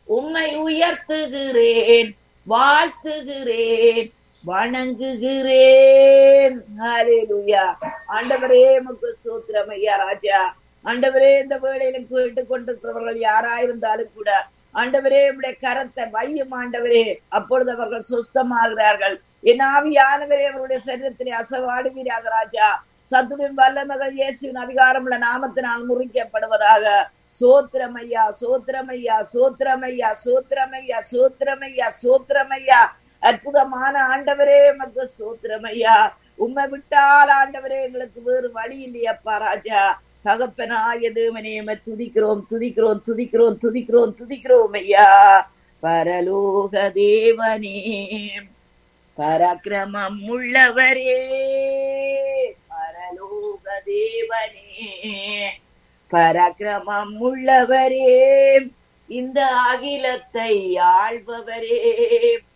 உம்மை உயர்த்துகிறேன் வாழ்த்துகிறேன் வணங்குகிறேன் ஹalleluya ஆண்டவரே உமக்கு ஸ்தோத்திரம் ஐயா ராஜா ஆண்டவரே இந்த வேளையில கேட்டுக் கொண்டிருக்கிறவர்கள் யாராயிருந்தாலும் கூட ஆண்டவரே உடைய கரத்தை வையும் ஆண்டவரே அப்பொழுது அவர்கள் சுஸ்தமாகிறார்கள் என் ஆவியானவரே அவருடைய சரீரத்திலே அசவாடுவீராக ராஜா சத்துவின் வல்லமகள் இயேசுவின் அதிகாரமுள்ள நாமத்தினால் முறிக்கப்படுவதாக சோத்திரமையா சோத்திரமையா சோத்திரமையா சோத்திரமையா சோத்திரமையா சோத்திரமையா அற்புதமான ஆண்டவரே மக்கு சோத்திரமையா உம்மை விட்டால் ஆண்டவரே எங்களுக்கு வேறு வழி இல்லையப்பா ராஜா தகப்பனாய தேவனே துதிக்கிறோம் துதிக்கிறோம் துதிக்கிறோம் துதிக்கிறோம் துதிக்கிறோம் ஐயா பரலோக தேவனே பராக்கிரமம் உள்ளவரே பரலோக தேவனே பராக்கிரமம் உள்ளவரே இந்த அகிலத்தை ஆள்பவரே